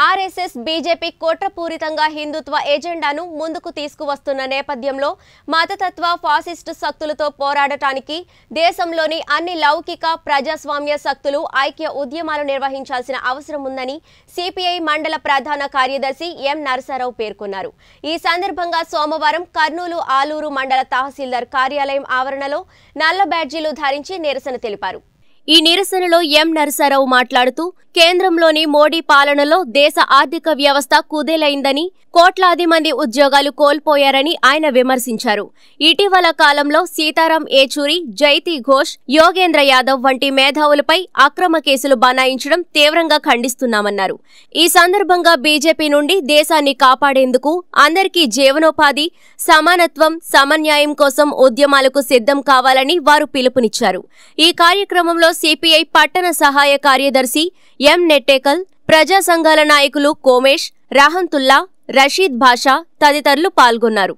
RSS BJP కుట్రపూరితంగా హిందుత్వ ఎజెండాను ముందుకు తీసుకువస్తున్న నేపథ్యంలో మతతత్వ ఫాసిస్టు శక్తులతో పోరాడటానికి దేశంలోని అన్ని లౌకిక ప్రజాస్వామ్య శక్తులు ఐక్య ఉద్యమాలు నిర్వహించాల్సిన అవసరం ఉందని సిపిఐ మండల ప్రధాన కార్యదర్శి ఎం నరసరావు పేర్కొన్నారు ఈ సందర్భంగా సోమవారం కర్నూలు ఆలూరు మండల తహసీల్దార్ కార్యాలయం ఆవరణలో నల్ల బ్యాడ్జీలు ధరించి నిరసన తెలిపారు ఈ నిరసనలో ఎం నరసరావు మాట్లాడుతూ కేంద్రంలోని మోడీ పాలనలో దేశ ఆర్థిక వ్యవస్థ కుదేలైందని కోట్లాది మంది ఉద్యోగాలు కోల్పోయారని ఆయన విమర్శించారు ఇటీవల కాలంలో సీతారాం ఏచూరి జైతి ఘోష్ యోగేంద్ర యాదవ్ వంటి మేధావులపై అక్రమ కేసులు బనాయించడం తీవ్రంగా ఖండిస్తున్నామన్నారు ఈ సందర్భంగా బీజేపీ నుండి దేశాన్ని కాపాడేందుకు అందరికీ జీవనోపాధి సమానత్వం సమన్యాయం కోసం ఉద్యమాలకు సిద్ధం కావాలని వారు పిలుపునిచ్చారు ఈ కార్యక్రమంలో సిపిఐ పట్టణ సహాయ కార్యదర్శి ఎం నెట్టేకల్ ప్రజా సంఘాల నాయకులు కోమేష్ రహంతుల్లా రషీద్ భాషా తదితరులు పాల్గొన్నారు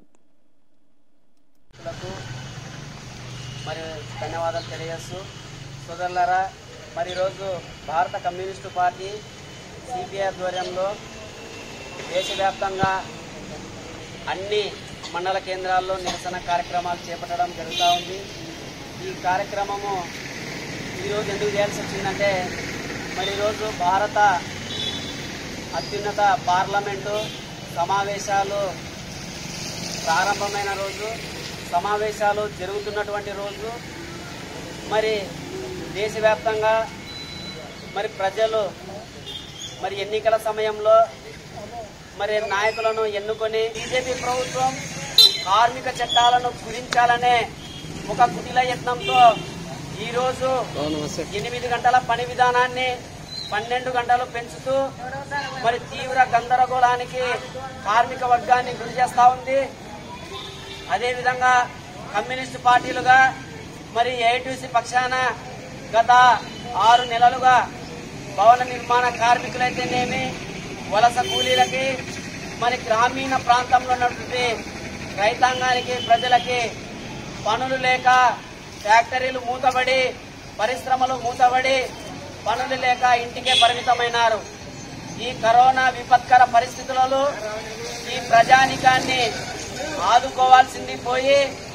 లకు మరి ధన్యవాదాలు తెలియజేస్తూ సోదరులారా మరి ఈరోజు భారత కమ్యూనిస్టు పార్టీ సిపిఐ ఆధ్వర్యంలో దేశవ్యాప్తంగా అన్ని మండల కేంద్రాల్లో నిరసన కార్యక్రమాలు చేపట్టడం జరుగుతూ ఉంది ఈ కార్యక్రమము ఈరోజు ఎందుకు చేయాల్సి వచ్చిందంటే మరి ఈరోజు భారత అత్యున్నత పార్లమెంటు సమావేశాలు ప్రారంభమైన రోజు సమావేశాలు జరుగుతున్నటువంటి రోజు మరి దేశవ్యాప్తంగా మరి ప్రజలు మరి ఎన్నికల సమయంలో మరి నాయకులను ఎన్నుకొని బీజేపీ ప్రభుత్వం కార్మిక చట్టాలను కుదించాలనే ఒక కుటిల యత్నంతో ఈరోజు ఎనిమిది గంటల పని విధానాన్ని పన్నెండు గంటలు పెంచుతూ మరి తీవ్ర గందరగోళానికి కార్మిక వర్గాన్ని గురి చేస్తా ఉంది అదేవిధంగా కమ్యూనిస్టు పార్టీలుగా మరి ఏఐటీసీ పక్షాన గత ఆరు నెలలుగా భవన నిర్మాణ కార్మికులైతేనేమి వలస కూలీలకి మరి గ్రామీణ ప్రాంతంలో ఉన్నటువంటి రైతాంగానికి ప్రజలకి పనులు లేక ఫ్యాక్టరీలు మూతబడి పరిశ్రమలు మూతబడి పనులు లేక ఇంటికే పరిమితమైనారు ఈ కరోనా విపత్కర పరిస్థితులలో ఈ ప్రజానికాన్ని ఆదుకోవాల్సింది పోయి